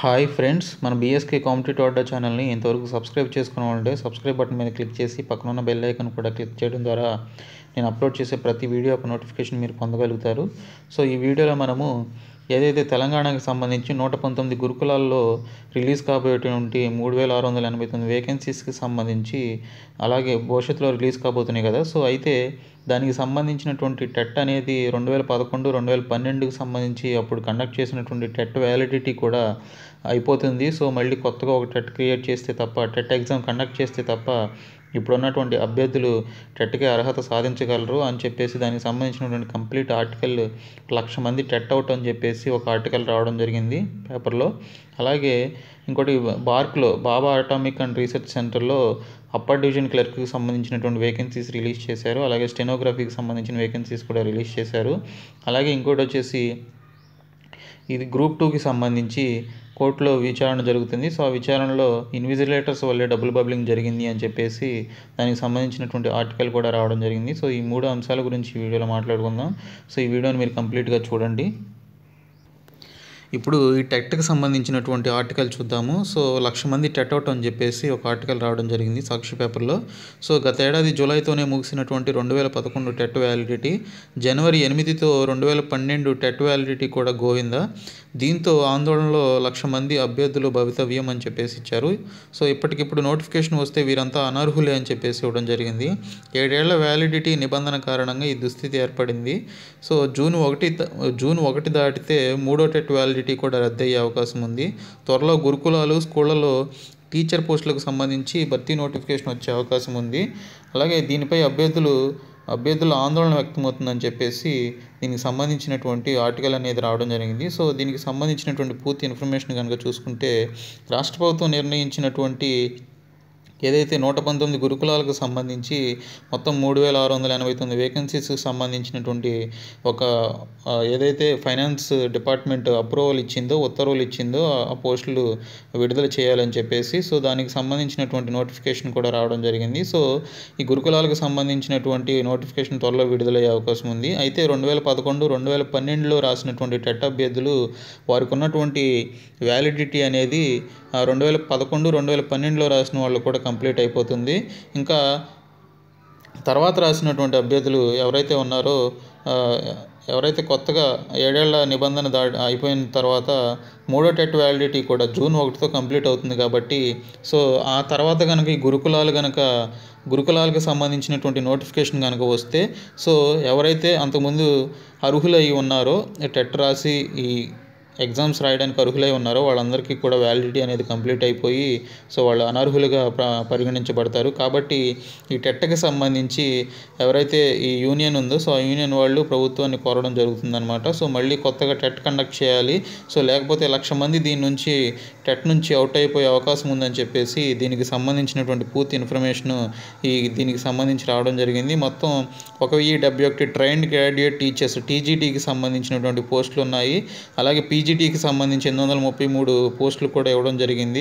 hi friends మన BSK competitive Adda ఛానల్ని ఇంతవరకు సబ్స్క్రైబ్ చేసుకున్న వాళ్ళంటే సబ్స్క్రైబ్ బటన్ మీద క్లిక్ చేసి పక్కన ఉన్న బెల్ ఐకాన్ కూడా క్లిక్ చేయడం ద్వారా నేను అప్లోడ్ చేసే ప్రతి వీడియో యొక్క నోటిఫికేషన్ మీరు పొందగలుగుతారు సో ఈ వీడియోలో మనము ఏదైతే తెలంగాణకి సంబంధించి నూట పంతొమ్మిది గురుకులాల్లో రిలీజ్ కాబోయేటువంటి మూడు వేల ఆరు వందల ఎనభై తొమ్మిది వేకెన్సీస్కి సంబంధించి అలాగే భవిష్యత్తులో రిలీజ్ కాబోతున్నాయి కదా సో అయితే దానికి సంబంధించినటువంటి టెట్ అనేది రెండు వేల పదకొండు రెండు వేల పన్నెండుకి సంబంధించి అప్పుడు కండక్ట్ చేసినటువంటి టెట్ వ్యాలిడిటీ కూడా అయిపోతుంది సో మళ్ళీ కొత్తగా ఒక టెట్ క్రియేట్ చేస్తే తప్ప టెట్ ఎగ్జామ్ కండక్ట్ చేస్తే తప్ప ఇప్పుడున్నటువంటి అభ్యర్థులు టెట్కి అర్హత సాధించగలరు అని చెప్పేసి దానికి సంబంధించినటువంటి కంప్లీట్ ఆర్టికల్ లక్ష మంది టెట్ అవుట్ అని చెప్పేసి ఒక ఆర్టికల్ రావడం జరిగింది పేపర్లో అలాగే ఇంకోటి బార్క్లో బాబా అటామిక్ అండ్ రీసెర్చ్ సెంటర్లో అప్పర్ డివిజన్ క్లర్క్కి సంబంధించినటువంటి వేకెన్సీస్ రిలీజ్ చేశారు అలాగే స్టెనోగ్రఫీకి సంబంధించిన వేకెన్సీస్ కూడా రిలీజ్ చేశారు అలాగే ఇంకోటి వచ్చేసి ఇది గ్రూప్ టూకి సంబంధించి కోర్టులో విచారణ జరుగుతుంది సో ఆ విచారణలో ఇన్విజిలేటర్స్ వల్లే డబుల్ బబ్లింగ్ జరిగింది అని చెప్పేసి దానికి సంబంధించినటువంటి ఆర్టికల్ కూడా రావడం జరిగింది సో ఈ మూడు అంశాల గురించి ఈ వీడియోలో మాట్లాడుకుందాం సో ఈ వీడియోని మీరు కంప్లీట్గా చూడండి ఇప్పుడు ఈ టెట్కి సంబంధించినటువంటి ఆర్టికల్ చూద్దాము సో లక్ష మంది టెట్ అవుట్ అని చెప్పేసి ఒక ఆర్టికల్ రావడం జరిగింది సాక్షి పేపర్లో సో గత ఏడాది జూలైతోనే ముగిసినటువంటి రెండు వేల పదకొండు టెట్ వ్యాలిడిటీ జనవరి ఎనిమిదితో రెండు వేల పన్నెండు టెట్ వ్యాలిడిటీ కూడా గోవింద దీంతో ఆందోళనలో లక్ష మంది అభ్యర్థులు భవితవ్యం అని చెప్పేసి ఇచ్చారు సో ఇప్పటికిప్పుడు నోటిఫికేషన్ వస్తే వీరంతా అనర్హులే అని చెప్పేసి ఇవ్వడం జరిగింది ఏడేళ్ల వ్యాలిడిటీ నిబంధన కారణంగా ఈ దుస్థితి ఏర్పడింది సో జూన్ ఒకటి జూన్ ఒకటి దాటితే మూడో టెట్ వ్యాలిడిటీ కూడా రద్దయ్యే అవకాశం ఉంది త్వరలో గురుకులాలు స్కూళ్ళలో టీచర్ పోస్టులకు సంబంధించి భర్తీ నోటిఫికేషన్ వచ్చే అవకాశం ఉంది అలాగే దీనిపై అభ్యర్థులు అభ్యర్థుల ఆందోళన వ్యక్తమవుతుందని చెప్పేసి దీనికి సంబంధించినటువంటి ఆర్టికల్ అనేది రావడం జరిగింది సో దీనికి సంబంధించినటువంటి పూర్తి ఇన్ఫర్మేషన్ కనుక చూసుకుంటే రాష్ట్ర ప్రభుత్వం నిర్ణయించినటువంటి ఏదైతే నూట పంతొమ్మిది గురుకులాలకు సంబంధించి మొత్తం మూడు వేల ఆరు వందల ఎనభై తొమ్మిది వేకెన్సీస్కి సంబంధించినటువంటి ఒక ఏదైతే ఫైనాన్స్ డిపార్ట్మెంట్ అప్రూవల్ ఇచ్చిందో ఉత్తర్వులు ఇచ్చిందో ఆ పోస్టులు విడుదల చేయాలని చెప్పేసి సో దానికి సంబంధించినటువంటి నోటిఫికేషన్ కూడా రావడం జరిగింది సో ఈ గురుకులాలకు సంబంధించినటువంటి నోటిఫికేషన్ త్వరలో విడుదలయ్యే అవకాశం ఉంది అయితే రెండు వేల పదకొండు రెండు వేల పన్నెండులో రాసినటువంటి టెట్ అభ్యర్థులు వారికి ఉన్నటువంటి వ్యాలిడిటీ అనేది రెండు వేల పదకొండు రెండు వేల పన్నెండులో రాసిన వాళ్ళు కూడా కంప్లీట్ అయిపోతుంది ఇంకా తర్వాత రాసినటువంటి అభ్యర్థులు ఎవరైతే ఉన్నారో ఎవరైతే కొత్తగా ఏడేళ్ల నిబంధన దా అయిపోయిన తర్వాత మూడో టెట్ వ్యాలిడిటీ కూడా జూన్ ఒకటితో కంప్లీట్ అవుతుంది కాబట్టి సో ఆ తర్వాత కనుక ఈ గురుకులాలు కనుక గురుకులాలకు సంబంధించినటువంటి నోటిఫికేషన్ కనుక వస్తే సో ఎవరైతే అంతకుముందు అర్హులై ఉన్నారో టెట్ రాసి ఈ ఎగ్జామ్స్ రాయడానికి అర్హులై ఉన్నారో వాళ్ళందరికీ కూడా వ్యాలిడిటీ అనేది కంప్లీట్ అయిపోయి సో వాళ్ళు అనర్హులుగా పరిగణించబడతారు కాబట్టి ఈ టెట్కి సంబంధించి ఎవరైతే ఈ యూనియన్ ఉందో సో ఆ యూనియన్ వాళ్ళు ప్రభుత్వాన్ని కోరడం జరుగుతుందన్నమాట సో మళ్ళీ కొత్తగా టెట్ కండక్ట్ చేయాలి సో లేకపోతే లక్ష మంది దీని నుంచి టెట్ నుంచి అవుట్ అయిపోయే అవకాశం ఉందని చెప్పేసి దీనికి సంబంధించినటువంటి పూర్తి ఇన్ఫర్మేషన్ ఈ దీనికి సంబంధించి రావడం జరిగింది మొత్తం ఒక వెయ్యి డెబ్బై ఒకటి ట్రైన్డ్ గ్రాడ్యుయేట్ టీచర్స్ టీజీటీకి సంబంధించినటువంటి పోస్టులు ఉన్నాయి అలాగే పీ పీజీటీకి సంబంధించి ఎనిమిది వందల ముప్పై మూడు పోస్టులు కూడా ఇవ్వడం జరిగింది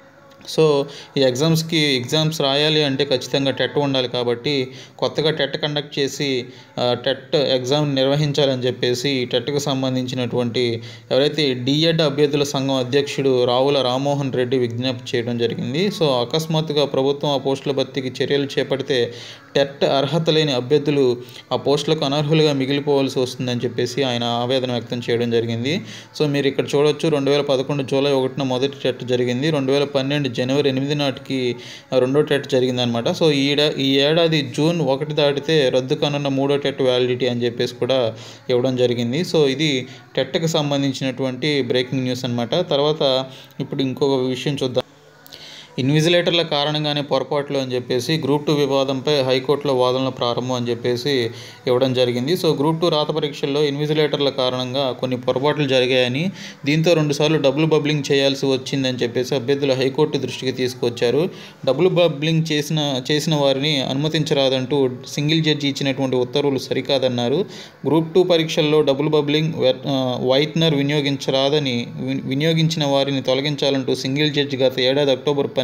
సో ఈ ఎగ్జామ్స్కి ఎగ్జామ్స్ రాయాలి అంటే ఖచ్చితంగా టెట్ ఉండాలి కాబట్టి కొత్తగా టెట్ కండక్ట్ చేసి టెట్ ఎగ్జామ్ నిర్వహించాలని చెప్పేసి ఈ టెట్కు సంబంధించినటువంటి ఎవరైతే డిఎడ్ అభ్యర్థుల సంఘం అధ్యక్షుడు రావుల రామ్మోహన్ రెడ్డి విజ్ఞప్తి చేయడం జరిగింది సో అకస్మాత్తుగా ప్రభుత్వం ఆ పోస్టుల భర్తీకి చర్యలు చేపడితే టెట్ అర్హత లేని అభ్యర్థులు ఆ పోస్టులకు అనర్హులుగా మిగిలిపోవాల్సి వస్తుందని చెప్పేసి ఆయన ఆవేదన వ్యక్తం చేయడం జరిగింది సో మీరు ఇక్కడ చూడొచ్చు రెండు వేల పదకొండు జూలై ఒకటిన మొదటి టెట్ జరిగింది రెండు వేల పన్నెండు జనవరి ఎనిమిది నాటికి రెండో టెట్ జరిగిందనమాట సో ఈ ఈ ఏడాది జూన్ ఒకటి దాటితే రద్దు కానున్న మూడో టెట్ వ్యాలిడిటీ అని చెప్పేసి కూడా ఇవ్వడం జరిగింది సో ఇది టెట్కి సంబంధించినటువంటి బ్రేకింగ్ న్యూస్ అనమాట తర్వాత ఇప్పుడు ఇంకొక విషయం చూద్దాం ఇన్విజిలేటర్ల కారణంగానే పొరపాట్లు అని చెప్పేసి గ్రూప్ టూ వివాదంపై హైకోర్టులో వాదనల ప్రారంభం అని చెప్పేసి ఇవ్వడం జరిగింది సో గ్రూప్ టూ రాత పరీక్షల్లో ఇన్విజిలేటర్ల కారణంగా కొన్ని పొరపాట్లు జరిగాయని దీంతో రెండుసార్లు డబుల్ బబ్లింగ్ చేయాల్సి వచ్చిందని చెప్పేసి అభ్యర్థులు హైకోర్టు దృష్టికి తీసుకొచ్చారు డబుల్ బబ్లింగ్ చేసిన చేసిన వారిని అనుమతించరాదంటూ సింగిల్ జడ్జి ఇచ్చినటువంటి ఉత్తర్వులు సరికాదన్నారు గ్రూప్ టూ పరీక్షల్లో డబుల్ బబ్లింగ్ వైట్నర్ వినియోగించరాదని వినియోగించిన వారిని తొలగించాలంటూ సింగిల్ జడ్జి గత ఏడాది అక్టోబర్ పన్నెండు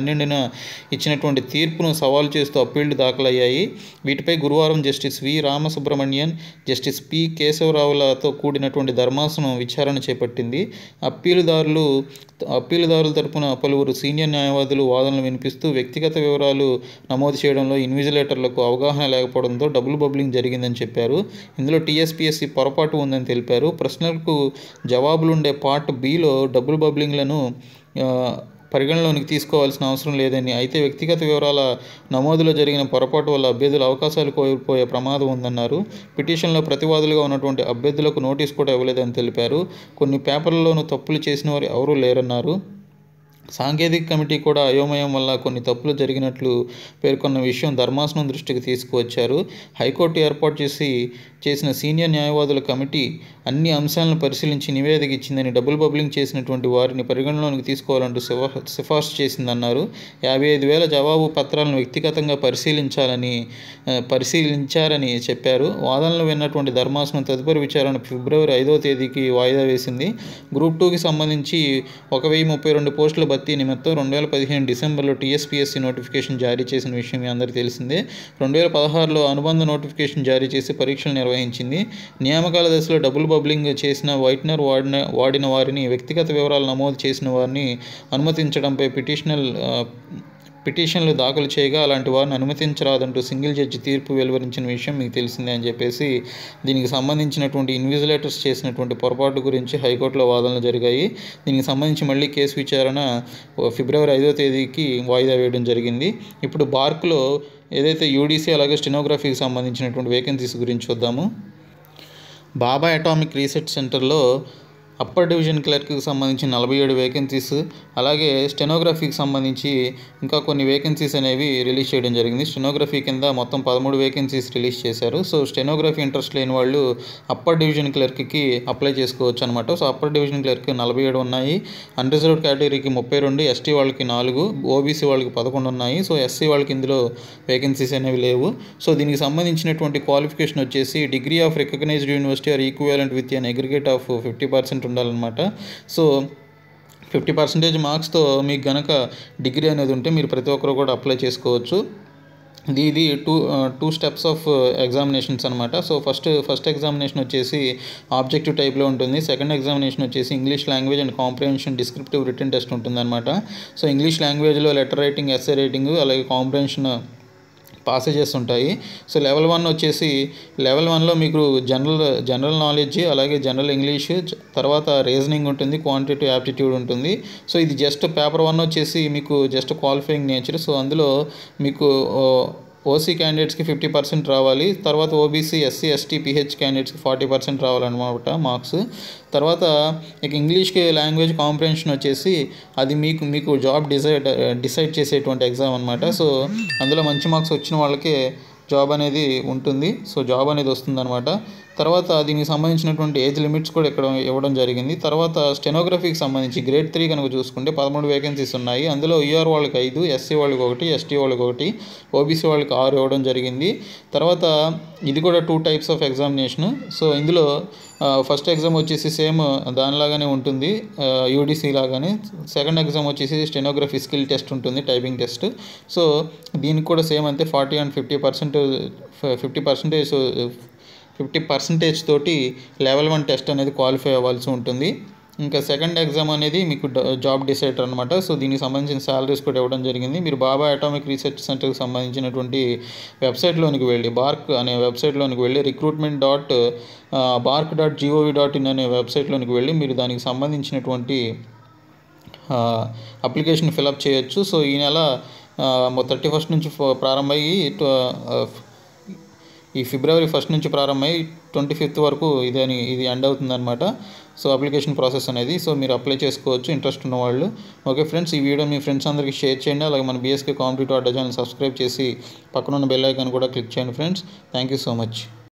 పన్నెండున ఇచ్చినటువంటి తీర్పును సవాల్ చేస్తూ అప్పీళ్లు దాఖలయ్యాయి వీటిపై గురువారం justice V Ramasubramanian justice P కేశవరావులతో కూడినటువంటి ధర్మాసనం విచారణ చేపట్టింది అప్పీలుదారులు అప్పీలుదారుల తరపున పలువురు సీనియర్ న్యాయవాదులు వాదనలు వినిపిస్తూ వ్యక్తిగత వివరాలు నమోదు చేయడంలో ఇన్విజిలేటర్లకు అవగాహన లేకపోవడంతో డబుల్ బబ్లింగ్ జరిగిందని చెప్పారు ఇందులో టీఎస్పీఎస్సీ పొరపాటు ఉందని తెలిపారు ప్రశ్నలకు జవాబులుండే పార్ట్ బిలో డబుల్ బబ్లింగ్లను ఆ, పరిగణలోనికి తీసుకోవాల్సిన అవసరం లేదని అయితే వ్యక్తిగత వివరాల నమోదులో జరిగిన పొరపాటు వల్ల అభ్యర్థుల అవకాశాలు కోల్పోయే ప్రమాదం ఉందన్నారు పిటిషన్లో ప్రతివాదులుగా ఉన్నటువంటి అభ్యర్థులకు నోటీస్ కూడా ఇవ్వలేదని తెలిపారు కొన్ని పేపర్లలోనూ తప్పులు చేసిన వారు ఎవరూ లేరన్నారు సాంకేతిక కమిటీ కూడా అయోమయం వల్ల కొన్ని తప్పులు జరిగినట్లు పేర్కొన్న విషయం ధర్మాసనం దృష్టికి తీసుకువచ్చారు హైకోర్టు ఏర్పాటు చేసి చేసిన సీనియర్ న్యాయవాదుల కమిటీ అన్ని అంశాలను పరిశీలించి నివేదిక ఇచ్చిందని డబుల్ బబ్లింగ్ చేసినటువంటి వారిని పరిగణలోనికి తీసుకోవాలంటూ సిఫా సిఫార్సు చేసిందన్నారు యాభై ఐదు వేల జవాబు పత్రాలను వ్యక్తిగతంగా పరిశీలించాలని ఆ, పరిశీలించారని చెప్పారు వాదనలు విన్నటువంటి ధర్మాసనం తదుపరి విచారణ ఫిబ్రవరి ఐదవ తేదీకి వాయిదా వేసింది గ్రూప్ టూకి సంబంధించి ఒక వెయ్యి ముప్పై రెండు పోస్టుల భర్తీ నిమిత్తం రెండు వేల పదిహేను డిసెంబర్లో టీఎస్పీఎస్సీ నోటిఫికేషన్ జారీ చేసిన విషయం మీ అందరికీ తెలిసిందే రెండు వేల పదహారులో అనుబంధ నోటిఫికేషన్ జారీ చేసి పరీక్షలు నిర్వహించింది నియామకాల దశలో డబుల్ బబ్లింగ్ చేసిన వైట్నర్ వాడిన వాడిన వారిని వ్యక్తిగత వివరాలు నమోదు చేసిన వారిని అనుమతించడంపై పిటిషనల్ ఆ, పిటిషన్లు దాఖలు చేయగా అలాంటి వారిని అనుమతించరాదంటూ సింగిల్ జడ్జి తీర్పు వెలువరించిన విషయం మీకు తెలిసిందే అని చెప్పేసి దీనికి సంబంధించినటువంటి ఇన్విజిలేటర్స్ చేసినటువంటి పొరపాటు గురించి హైకోర్టులో వాదనలు జరిగాయి దీనికి సంబంధించి మళ్ళీ కేసు విచారణ ఓ ఫిబ్రవరి ఐదో తేదీకి వాయిదా వేయడం జరిగింది ఇప్పుడు బార్క్లో ఏదైతే యూడీసీ అలాగే స్టెనోగ్రఫీకి సంబంధించినటువంటి వేకెన్సీస్ గురించి చూద్దాము బాబా అటామిక్ రీసెర్చ్ సెంటర్లో అప్పర్ డివిజన్ క్లర్క్కి సంబంధించి నలభై ఏడు వేకెన్సీస్ అలాగే స్టెనోగ్రఫీకి సంబంధించి ఇంకా కొన్ని వేకెన్సీస్ అనేవి రిలీజ్ చేయడం జరిగింది స్టెనోగ్రఫీ కింద మొత్తం పదమూడు వేకెన్సీస్ రిలీజ్ చేశారు సో స్టెనోగ్రఫీ ఇంట్రెస్ట్ లేని వాళ్ళు అప్పర్ డివిజన్ క్లర్క్కి అప్లై చేసుకోవచ్చు అనమాట సో అప్పర్ డివిజన్ క్లర్క్ నలభై ఏడు ఉన్నాయి అన్రిజర్వ్డ్ కేటగిరీకి ముప్పై రెండు ఎస్టీ వాళ్ళకి నాలుగు ఓబీసీ వాళ్ళకి పదకొండు ఉన్నాయి సో ఎస్సీ వాళ్ళకి ఇందులో వేకెన్సీస్ అనేవి లేవు సో దీనికి సంబంధించినటువంటి క్వాలిఫికేషన్ వచ్చేసి degree of recognised university or equivalent with an aggregate of fifty percent ఉండాలన్నమాట సో ఫిఫ్టీ పర్సెంటేజ్ మార్క్స్తో మీకు గనక డిగ్రీ అనేది ఉంటే మీరు ప్రతి ఒక్కరు కూడా అప్లై చేసుకోవచ్చు ఇది ఇది two two steps of examinations అనమాట సో ఫస్ట్ ఫస్ట్ ఎగ్జామినేషన్ వచ్చేసి ఆబ్జెక్టివ్ టైప్లో ఉంటుంది సెకండ్ ఎగ్జామినేషన్ వచ్చేసి English language and comprehension descriptive written test ఉంటుందన్నమాట సో ఇంగ్లీష్ లాంగ్వేజ్లో లెటర్ రైటింగ్ ఎస్ఏ రైటింగ్ అలాగే కాంప్రిహెన్షన్ పాసేజెస్ ఉంటాయి సో లెవెల్ వన్ వచ్చేసి లెవెల్ వన్లో మీకు జనరల్ జనరల్ నాలెడ్జ్ అలాగే జనరల్ ఇంగ్లీష్ జ- తర్వాత రీజనింగ్ ఉంటుంది క్వాంటిటీ యాప్టిట్యూడ్ ఉంటుంది సో ఇది జస్ట్ పేపర్ వన్ వచ్చేసి మీకు జస్ట్ క్వాలిఫైయింగ్ నేచర్ సో అందులో మీకు ఓసీ క్యాండిడేట్స్కి ఫిఫ్టీ పర్సెంట్ రావాలి తర్వాత ఓబీసీ ఎస్సీ ఎస్టీ పిహెచ్ క్యాండిడేట్స్కి ఫార్టీ పర్సెంట్ రావాలన్నమాట మార్క్స్ తర్వాత ఇక ఇంగ్లీష్కి లాంగ్వేజ్ కాంప్రిహెన్షన్ వచ్చేసి అది మీకు మీకు జాబ్ డిసైడ్ డిసైడ్ చేసేటువంటి ఎగ్జామ్ అనమాట సో అందులో మంచి మార్క్స్ వచ్చిన వాళ్ళకే జాబ్ అనేది ఉంటుంది సో జాబ్ అనేది వస్తుందన్నమాట తర్వాత దీనికి సంబంధించినటువంటి ఏజ్ లిమిట్స్ కూడా ఇక్కడ ఇవ్వడం జరిగింది తర్వాత స్టెనోగ్రఫీకి సంబంధించి గ్రేడ్ త్రీ కనుక చూసుకుంటే పదమూడు వేకెన్సీస్ ఉన్నాయి అందులో ఈఆర్ వాళ్ళకి ఐదు ఎస్సీ వాళ్ళకి ఒకటి ఎస్టీ వాళ్ళకి ఒకటి ఓబీసీ వాళ్ళకి ఆరు ఇవ్వడం జరిగింది తర్వాత ఇది కూడా two types of examination so ఇందులో ఫస్ట్ ఎగ్జామ్ వచ్చేసి సేమ్ దానిలాగానే ఉంటుంది యూడిసి లాగానే సెకండ్ ఎగ్జామ్ వచ్చేసి స్టెనోగ్రఫీ స్కిల్ టెస్ట్ ఉంటుంది టైపింగ్ టెస్ట్ సో దీనికి కూడా సేమ్ అంతే forty and fifty percent fifty percentage fifty percentage తోటి లెవెల్ వన్ టెస్ట్ అనేది క్వాలిఫై అవ్వాల్సి ఉంటుంది ఇంకా సెకండ్ ఎగ్జామ్ అనేది మీకు డ- జాబ్ డిసైడర్ అనమాట సో దీనికి సంబంధించిన శాలరీస్ కూడా ఇవ్వడం జరిగింది మీరు బాబా అటామిక్ రీసెర్చ్ సెంటర్కి సంబంధించినటువంటి వెబ్సైట్లోనికి వెళ్ళి బార్క్ అనే వెబ్సైట్లోనికి వెళ్ళి recruitment dot BARC dot GOV dot in అనే వెబ్సైట్లోనికి వెళ్ళి మీరు దానికి సంబంధించినటువంటి అప్లికేషన్ ఫిలప్ చేయొచ్చు సో ఈ నెల థర్టీ ఫస్ట్ నుంచి ఫ- ప్రారంభమయ్యి ట- ఆ, ఈ ఫిబ్రవరి ఫస్ట్ నుంచి ప్రారంభమై ట్వంటీ ఫిఫ్త్ వరకు ఇది అని ఇది ఎండ్ అవుతుందన్నమాట సో అప్లికేషన్ ప్రాసెస్ అనేది సో మీరు అప్లై చేసుకోవచ్చు ఇంట్రెస్ట్ ఉన్న వాళ్ళు ఓకే ఫ్రెండ్స్ ఈ వీడియో మీ ఫ్రెండ్స్ అందరికీ షేర్ చేయండి అలాగే మన BSK competitive Adda channel subscribe చేసి పక్కన ఉన్న బెల్ ఐకాన్ కూడా క్లిక్ చేయండి friends thank you so much